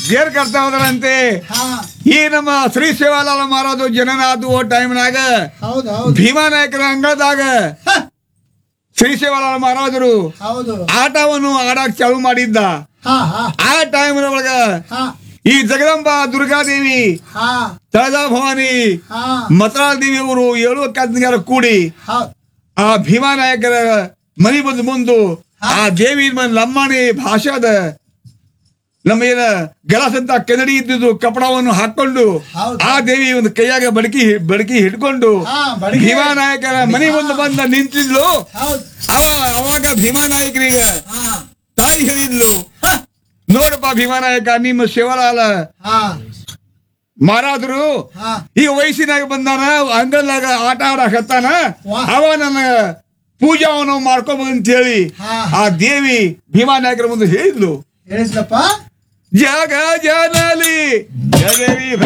ಏನ್ ಕರ್ತಾ ಹೋದ್ರಂತೆ ಹಾ ಈ ನಮ್ಮ ಶ್ರೀ ಶಿವಾಲಾಲ ಮಾರೋದು ಜನನಾದು ಟೈಮ್ನಾಗ ಹೌದು ಹೌದು ಭೀಮಾ ನಾಯಕರ ಅಂಗಳದಾಗ ಹ, ಶ್ರೀ ಶಿವಾಲಾಲ ಮಹಾರಾಜರು ಹೌದು ಆಟವನ್ನು ಆಡಕ್ ಚಾಲು ಮಾಡಿದ್ದ ಹಾ ಹಾ ಆ ಟೈಮ್ ಒಳಗ ಹಾ ಈ ಜಗದಂಬ ದುರ್ಗಾದೇವಿ ಹಾ ತಳದ ಭವಾನಿ ಹಾ ಮತರಾಳ ದೇವಿ ಅವರು ಏಳು ಕತ್ನಿಗಾರ ಕೂಡಿ ಹೌದು ಆ ಭೀಮಾ ನಾಯಕರ ಮನಿ ಬಂದು ಮುಂದು ಆ ದೇವಿ ಮ- ಲಂಬಾಣಿ ಭಾಷಾದ ನಮ್ಮ ಏನ ಗಲಾಸ್ ಅಂತ ಕೆನಡಿ ಇದ್ದಿದ್ದು ಕಪಡವನ್ನು ಹಾಕೊಂಡು ಹೌದು. ಆ ದೇವಿ ಒಂದು ಕೈಯಾಗ ಬಡಕಿ ಬಡಕಿ ಹಿಡ್ಕೊಂಡು ಹಾ, ಬಡಗಿ. ಭೀಮಾ ನಾಯಕರ ಮನಿ ಮುಂದೆ ಬಂದ ನಿಂತಿದ್ಲು ಹೌದು ಅವ ಅವಾಗ ಭೀಮಾ ನಾಯಕರಿಗೆ ಹಾ ತಾಯಿ ಹೇಳಿದ್ಲು "ಹ, ನೋಡಪ್ಪ ಭೀಮಾ ನಾಯಕ ನಿಮ್ಮ ಶಿವಲಾಲ ಹಾ ಮಾರಾದ್ರು ಹಾ ಈಗ ವಯಸ್ಸಿನಾಗ ಬಂದಾನ ಅಂಗಲ್ನಾಗ ಆಟ ಆಡಕತ್ತಾನ ವಾ. ಅವ ನನ್ನ ಪೂಜಾವನ್ನು ಮಾಡ್ಕೊಬೋದು ಅಂತ ಹೇಳಿ ಹಾ. ಆ ದೇವಿ ಭೀಮಾ ನಾಯಕರ ಮುಂದೆ ಹೇಳಿದ್ಲು ಹೇಳಿದ್ಲಪ್ಪ ಜಗ ಜನಲಿ ಜಗವಿ